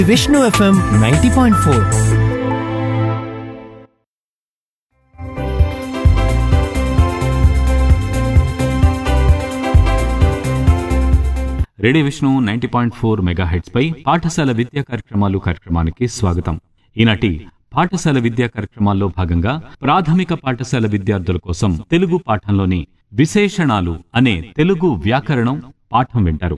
Vishnu FM ninety point four radio Vishnu ninety point four mega పై పాఠశాల విద్యా కార్యక్రమాలు కార్యక్రమానికి స్వాగతం ఈనాటి పాఠశాల విద్యా కార్యక్రమాల్లో భాగంగా ప్రాథమిక పాఠశాల విద్యార్థుల కోసం తెలుగు పాఠంలోని విశేషణాలు అనే తెలుగు వ్యాకరణం పాఠం వింటారు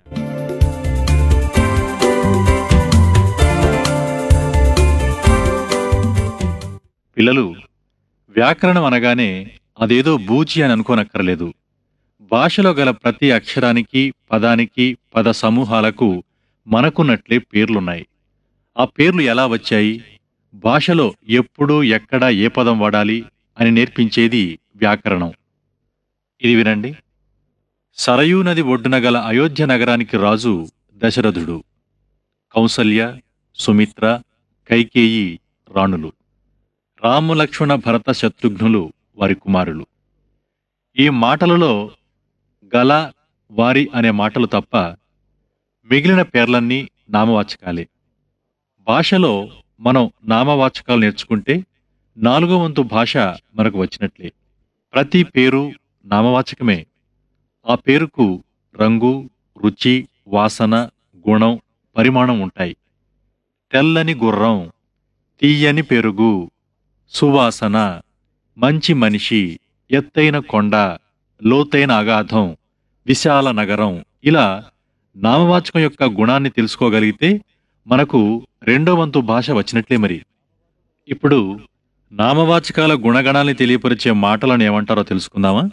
పిల్లలు వ్యాకరణం అనగానే అదేదో బూచి అని అనుకోనక్కర్లేదు భాషలో గల ప్రతి అక్షరానికి పదానికి పద సమూహాలకు మనకున్నట్లే పేర్లున్నాయి ఆ పేర్లు ఎలా వచ్చాయి భాషలో ఎప్పుడు ఎక్కడ ఏ పదం వాడాలి అని నేర్పించేది వ్యాకరణం ఇది వినండి సరయూ నది ఒడ్డున గల అయోధ్య నగరానికి రాజు దశరథుడు కౌసల్య సుమిత్ర కైకేయి రాణులు రామలక్ష్మణ భరత శత్రుఘ్నులు వారి కుమారులు ఈ మాటలలో గల వారి అనే మాటలు తప్ప మిగిలిన పేర్లన్నీ నామవాచకాలే భాషలో మనం నామవాచకాలు నేర్చుకుంటే నాలుగో వంతు భాష మనకు వచ్చినట్లే ప్రతి పేరు నామవాచకమే ఆ పేరుకు రంగు రుచి వాసన గుణం పరిమాణం ఉంటాయి తెల్లని గుర్రం తీయని పెరుగు సువాసన మంచి మనిషి ఎత్తైన కొండ లోతైన అగాధం విశాల నగరం ఇలా నామవాచకం యొక్క గుణాన్ని తెలుసుకోగలిగితే మనకు రెండో వంతు భాష వచ్చినట్లే మరి ఇప్పుడు నామవాచకాల గుణగణాన్ని తెలియపరిచే మాటలను ఏమంటారో తెలుసుకుందామా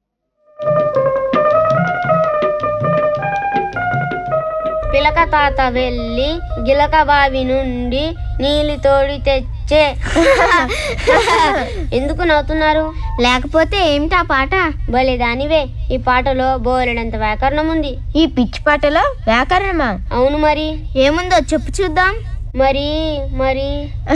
పిలక తాత వెళ్ళి గిలక బావి నుండి నీళ్ళు తోడి తెచ్చే ఎందుకు నవ్వుతున్నారు లేకపోతే ఏమిటా పాట భలే దానివే ఈ పాటలో బోలెడంత వ్యాకరణం ఉంది ఈ పిచ్చి పాటలో వ్యాకరణమా అవును మరి ఏముందో చెప్పు చూద్దాం మరి మరి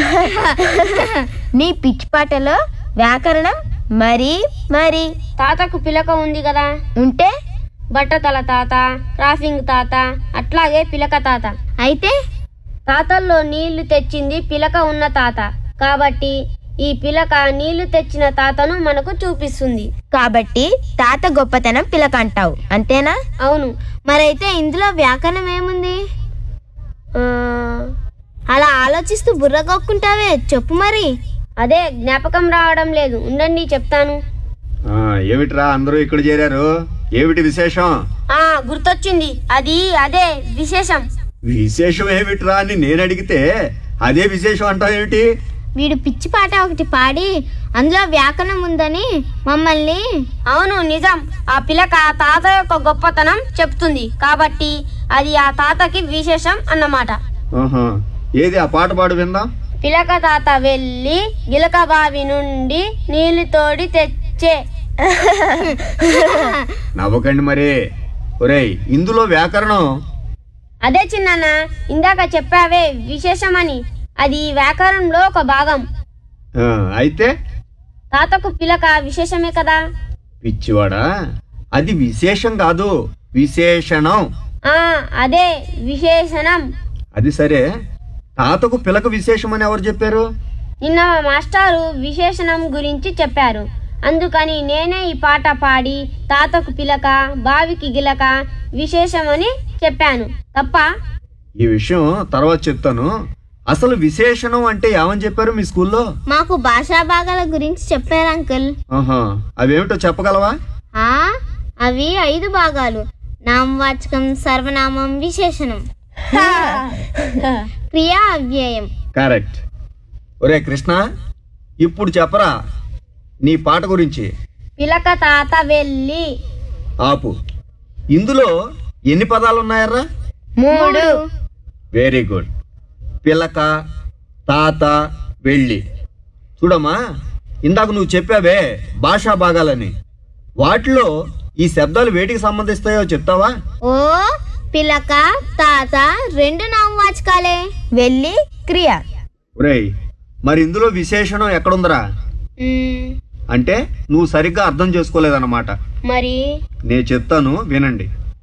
నీ పిచ్చి పాటలో వ్యాకరణం మరి మరి తాతకు పిలక ఉంది కదా ఉంటే బట్టతల తాత క్రాఫింగ్ తాత అట్లాగే పిలక తాత అయితే తాతల్లో నీళ్లు తెచ్చింది పిలక ఉన్న తాత కాబట్టి ఈ పిలక నీళ్లు తెచ్చిన తాతను మనకు చూపిస్తుంది కాబట్టి తాత గొప్పతనం పిలక అంటావు అంతేనా అవును మరైతే ఇందులో వ్యాకరణం ఏముంది ఆ, అలా ఆలోచిస్తూ బుర్ర కొక్కుంటావే చెప్పు మరి అదే జ్ఞాపకం రావడం లేదు ఉండండి చెప్తాను ఆ, ఏమిట్రా అందరూ ఇక్కడ చేరారు ఏమిటి విశేషం ఆ గుర్తొచ్చింది అది అదే విశేషం విశేషం ఏమిట్రా అని నేను అడిగితే అదే విశేషం అంటావు ఏమిటి వీడు పిచ్చి పాట ఒకటి పాడి అందులో వ్యాకరణం ఉందని మమ్మల్ని అవును నిజం ఆ పిలక తాత యొక్క గొప్పతనం చెప్తుంది కాబట్టి అది ఆ తాతకి విశేషం అన్నమాట ఆహా. ఏది ఆ పాట పాడు విందాం పిలక తాత వెళ్ళి గిలక బావి నుండి నీళ్లు తోడి తెచ్చే నవ్వకండి మరి ఒరేయ్ ఇందులో వ్యాకరణం అదే చిన్నాన్న ఇందాక చెప్పావే విశేషమని అది వ్యాకరణంలో ఒక భాగం ఆ, అయితే తాతకు పిలక విశేషమే కదా పిచ్చివాడా అది విశేషం కాదు విశేషణం ఆ అదే విశేషణం అది సరే తాతకు పిలక విశేషం అని ఎవరు చెప్పారు నిన్న మా మాస్టారు విశేషణం గురించి చెప్పారు అందుకని నేనే ఈ పాట పాడి తాతకు పిలక బావికి గిలక విశేషమని చెప్పాను తప్ప ఈ విషయం తర్వాత చెప్తాను అసలు విశేషణం అంటే ఏమని చెప్పారు మీ స్కూల్లో మాకు భాషా భాగాల గురించి చెప్పారు అంకుల్ ఆహా అవేమిటో చెప్పగలవా ఆ అవి ఐదు భాగాలు నామవాచకం సర్వనామం విశేషణం క్రియా అవ్యయం కరెక్ట్ ఒరే కృష్ణ ఇప్పుడు చెప్పరా నీ పాట గురించి పిలక తాత వెళ్ళి ఆపు ఇందులో ఎన్ని పదాలు ఉన్నాయర్రా మూడు వెరీ గుడ్ పిల్లక తాత వెళ్ళి చూడమ్మా ఇందాక నువ్వు చెప్పావే భాషా భాగాలని వాటిలో ఈ శబ్దాలు వేటికి సంబంధిస్తాయో చెప్తావా ఓ పిలక తాత రెండు నామవాచకాలే వెళ్ళి క్రియ ఒరేయ్ మరి ఇందులో విశేషణం ఎక్కడుందిరా మ్, అంటే నువ్వు సరిగ్గా అర్థం చేసుకోలేదన్నమాట మరి నేను చెప్తాను వినండి